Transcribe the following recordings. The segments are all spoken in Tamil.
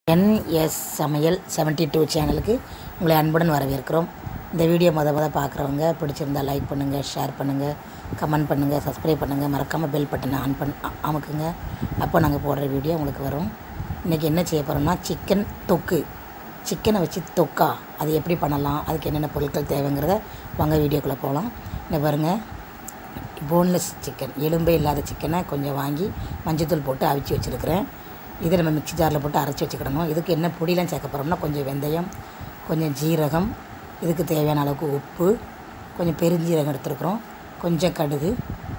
என்எஸ் சமையல் செவன்ட்டி டூ சேனலுக்கு உங்களை அன்புடன் வரவேற்கிறோம் இந்த வீடியோ மொத மொதல் பார்க்குறவங்க பிடிச்சிருந்தா லைக் பண்ணுங்கள் ஷேர் பண்ணுங்கள் கமெண்ட் பண்ணுங்கள் சப்ஸ்கிரைப் பண்ணுங்கள் மறக்காமல் பெல் பட்டனை ஆன் பண்ண அ- அமுக்குங்க அப்போ நாங்கள் போடுற வீடியோ உங்களுக்கு வரும் இன்றைக்கி என்ன செய்ய போகிறோம்னா சிக்கன் தொக்கு சிக்கனை வச்சு தொக்கா அது எப்படி பண்ணலாம் அதுக்கு என்னென்ன பொருட்கள் தேவைங்கிறத வாங்க வீடியோக்குள்ளே போகலாம் இந்த பாருங்கள் போன்லெஸ் சிக்கன் எலும்பே இல்லாத சிக்கனை கொஞ்சம் வாங்கி மஞ்சத்தூள் போட்டு அவிச்சு வச்சுருக்கிறேன் இதை நம்ம மிக்ஸி ஜாரில் போட்டு அரைச்சி வச்சுக்கிடணும் இதுக்கு என்ன பொடியெலாம் சேர்க்க போகிறோம்னா கொஞ்சம் வெந்தயம் கொஞ்சம் ஜீரகம் இதுக்கு தேவையான அளவுக்கு உப்பு கொஞ்சம் பெருஞ்சீரகம் எடுத்துருக்குறோம் கொஞ்சம் கடுகு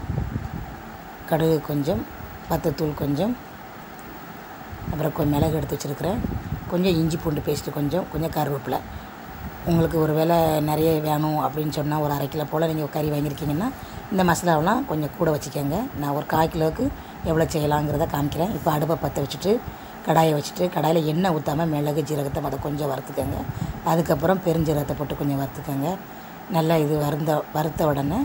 கடுகு கொஞ்சம் பத்தத்தூள் கொஞ்சம் அப்புறம் கொஞ்சம் மிளகு எடுத்து வச்சுருக்கிறேன் கொஞ்சம் இஞ்சி பூண்டு பேஸ்ட்டு கொஞ்சம் கொஞ்சம் கருவேப்பிலை உங்களுக்கு ஒரு வேளை நிறைய வேணும் அப்படின்னு சொன்னால் ஒரு அரை கிலோ போல் நீங்கள் கறி வாங்கியிருக்கீங்கன்னா இந்த மசாலாவெலாம் கொஞ்சம் கூட வச்சுக்கோங்க நான் ஒரு கால் கிலோவுக்கு எவ்வளோ செய்யலாங்கிறத காமிக்கிறேன் இப்போ அடுப்பை பற்ற வச்சுட்டு கடாயை வச்சுட்டு கடாயில் எண்ணெய் ஊற்றாமல் மிளகு ஜீரகத்தை அதை கொஞ்சம் வறுத்துக்கோங்க அதுக்கப்புறம் பெருஞ்சீரகத்தை போட்டு கொஞ்சம் வறுத்துக்கோங்க நல்லா இது வறுந்த வறுத்த உடனே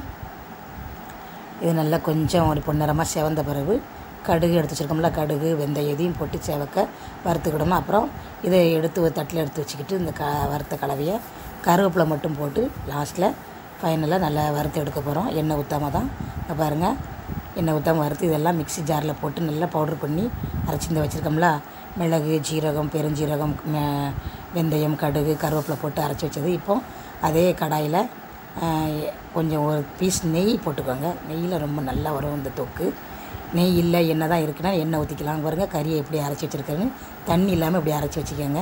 இது நல்லா கொஞ்சம் ஒரு பொன்னிறமாக செவந்த பிறகு கடுகு எடுத்து வச்சுருக்கோம்ல கடுகு வெந்தயம் இதையும் போட்டு செவக்க வறுத்துக்கிடணும் அப்புறம் இதை எடுத்து ஒரு தட்டில் எடுத்து வச்சுக்கிட்டு இந்த க வறுத்த கலவையை கருவேப்பிலை மட்டும் போட்டு லாஸ்ட்டில் ஃபைனலாக நல்லா வறுத்து எடுக்க போகிறோம் எண்ணெய் ஊற்றாம தான் இங்கே பாருங்கள் எண்ணெய் ஊற்றாம வறுத்து இதெல்லாம் மிக்ஸி ஜாரில் போட்டு நல்லா பவுடர் பண்ணி அரைச்சி இந்த வச்சுருக்கோம்ல மிளகு ஜீரகம் பெருஞ்சீரகம் மெ- வெந்தயம் கடுகு கருவேப்பிலை போட்டு அரைச்சி வச்சது இப்போ அதே கடாயில் ஆஹ் கொஞ்சம் ஒரு பீஸ் நெய் போட்டுக்கோங்க நெய்யில் ரொம்ப நல்லா வரும் இந்த தொக்கு நெய் இல்லை எண்ணெய் தான் இருக்குன்னா எண்ணெய் ஊற்றிக்கலாம் பாருங்கள் கறியை எப்படி அரைச்சி வச்சுருக்கேன்னு தண்ணி இல்லாமல் இப்படி அரைச்சி வச்சுக்கோங்க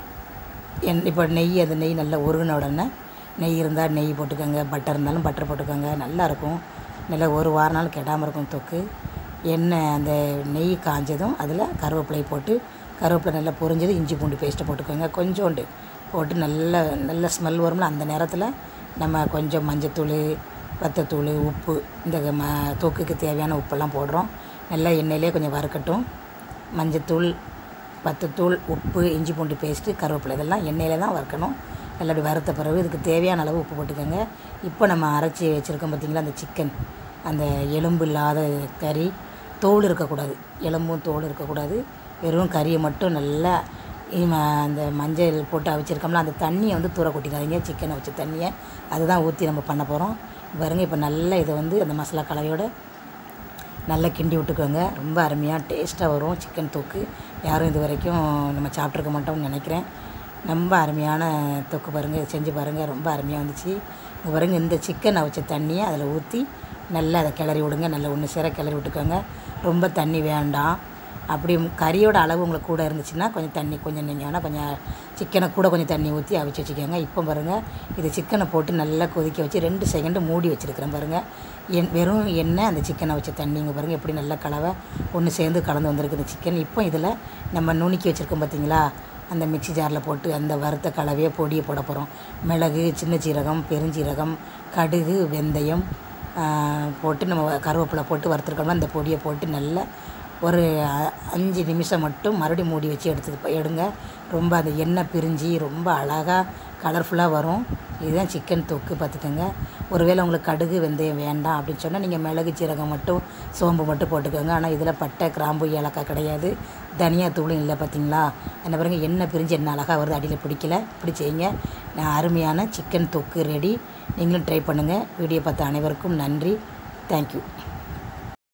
என் இப்போ நெய் அந்த நெய் நல்லா உருகின உடனே நெய் இருந்தால் நெய் போட்டுக்கோங்க பட்டர் இருந்தாலும் பட்டர் போட்டுக்கோங்க நல்லா இருக்கும் நல்லா ஒரு வாரம் நாள் கெடாமல் இருக்கும் தொக்கு எண்ணெய் அந்த நெய் காஞ்சதும் அதில் கருவேப்பிலை போட்டு கருவேப்பிலை நல்லா பொரிஞ்சது இஞ்சி பூண்டு பேஸ்ட்டு போட்டுக்கோங்க கொஞ்சோண்டு போட்டு நல்ல நல்ல ஸ்மெல் வரும்ல அந்த நேரத்தில் நம்ம கொஞ்சம் மஞ்சத்தூள் வத்தத்தூள் உப்பு இந்த ம தொக்குக்கு தேவையான உப்பெல்லாம் போடுறோம் நல்லா எண்ணெயிலே கொஞ்சம் வறுக்கட்டும் மஞ்சத்தூள் பத்துத்தூள் உப்பு இஞ்சி பூண்டு பேஸ்ட்டு கருவேப்பிலை இதெல்லாம் எண்ணெயில் தான் வறுக்கணும் நல்லா அப்படி வறுத்த பிறகு இதுக்கு தேவையான அளவு உப்பு போட்டுக்கோங்க இப்போ நம்ம அரைச்சி வச்சுருக்கோம் பார்த்தீங்களா அந்த சிக்கன் அந்த எலும்பு இல்லாத கறி தோல் இருக்கக்கூடாது எலும்பும் தோல் இருக்கக்கூடாது வெறும் கறியை மட்டும் நல்லா இம- அந்த மஞ்சள் போட்டு அவிச்சிருக்கோம்ல அந்த தண்ணியை வந்து தூர கொட்டிடாதீங்க சிக்கனை வச்ச தண்ணியை அதுதான் ஊற்றி நம்ம பண்ண போகிறோம் பாருங்க இப்போ நல்லா இதை வந்து அந்த மசாலா கலவையோட நல்லா கிண்டி விட்டுக்கோங்க ரொம்ப அருமையாக டேஸ்ட்டாக வரும் சிக்கன் தொக்கு யாரும் இது வரைக்கும் நம்ம சாப்பிட்ருக்க மாட்டோம்னு நினைக்கிறேன் ரொம்ப அருமையான தொக்கு பாருங்கள் செஞ்சு பாருங்கள் ரொம்ப அருமையாக வந்துச்சு இங்க பாருங்க இந்த சிக்கன் அவிச்ச தண்ணியை அதில் ஊற்றி நல்லா அதை கிளறி விடுங்க நல்லா ஒன்று சேர கிளறி விட்டுக்கோங்க ரொம்ப தண்ணி வேண்டாம் அப்படி கறியோட அளவு உங்களுக்கு கூட இருந்துச்சுன்னா கொஞ்சம் தண்ணி கொஞ்சம் நீங்கள் வேணால் கொஞ்சம் சிக்கனை கூட கொஞ்சம் தண்ணி ஊற்றி அவிச்சு வச்சுக்கோங்க இப்போ பாருங்கள் இது சிக்கனை போட்டு நல்லா கொதிக்க வச்சு ரெண்டு செகண்டு மூடி வச்சுருக்கிறேன் பாருங்கள் என் வெறும் எண்ணெய் அந்த சிக்கனை வச்ச தண்ணிங்க பாருங்கள் எப்படி நல்லா கலவை ஒன்று சேர்ந்து கலந்து வந்திருக்கு இந்த சிக்கன் இப்போ இதில் நம்ம நுணுக்கி வச்சுருக்கோம் பார்த்தீங்களா அந்த மிக்ஸி ஜாரில் போட்டு அந்த வறுத்த கலவையை பொடியை போட போகிறோம் மிளகு சின்ன சீரகம் பெருஞ்சீரகம் கடுகு வெந்தயம் ஆஹ், போட்டு நம்ம கருவேப்பிலை போட்டு வறுத்துருக்கோம்னா அந்த பொடியை போட்டு நல்லா ஒரு அ- அஞ்சு நிமிஷம் மட்டும் மறுபடியும் மூடி வச்சு எடுத்து எடுங்க ரொம்ப அந்த எண்ணெய் பிரிஞ்சு ரொம்ப அழகாக கலர்ஃபுல்லாக வரும் இதுதான் சிக்கன் தொக்கு பார்த்துக்கோங்க ஒருவேளை உங்களுக்கு கடுகு வெந்தயம் வேண்டாம் அப்படின்னு சொன்னால் நீங்கள் மிளகு சீரகம் மட்டும் சோம்பு மட்டும் போட்டுக்கோங்க ஆனால் இதில் பட்டை கிராம்பு ஏலக்காய் கிடையாது தனியா தூளும் இல்லை பார்த்தீங்களா என்ன பாருங்க எண்ணெய் பிரிஞ்சு என்ன அழகாக வருது அடியில் பிடிக்கல இப்படி செய்யுங்க நான் அருமையான சிக்கன் தொக்கு ரெடி நீங்களும் ட்ரை பண்ணுங்கள் வீடியோ பார்த்த அனைவருக்கும் நன்றி தேங்க்யூ